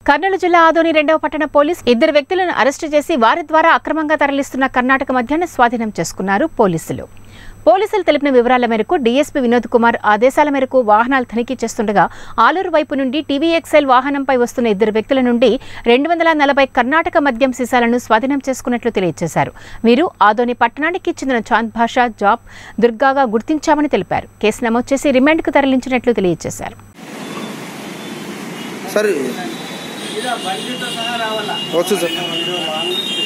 కర్నూలు జిల్లా ఆదోని రెండవ పట్టణ పోలీస్ ఇద్దరు వ్యక్తులను అరెస్టు చేసి వారి ద్వారా అక్రమంగా తరలిస్తున్న కర్ణాటక మద్యాన్ని స్వాధీనం చేసుకున్నారు పోలీసులు పోలీసులు తెలిపిన వివరాల మేరకు డీఎస్పీ వినోద్ కుమార్ ఆదేశాల మేరకు వాహనాలు తనిఖీ చేస్తుండగా ఆలూరు వైపు నుండి టీవీఎక్స్ఎల్ వాహనంపై వస్తున్న ఇద్దరు వ్యక్తుల నుండి రెండు వందల నలభై కర్ణాటక మద్యం సీసాలను స్వాధీనం చేసుకున్నట్లు తెలియజేశారు వీరు ఆదోని పట్టణానికి చెందిన చాంద్ భాషా జాబ్ దుర్గాగా గుర్తించామని తెలిపారు కేసు నమోదు చేసి రిమాండ్కు తరలించినట్లు తెలియజేశారు సరే వచ్చు సార్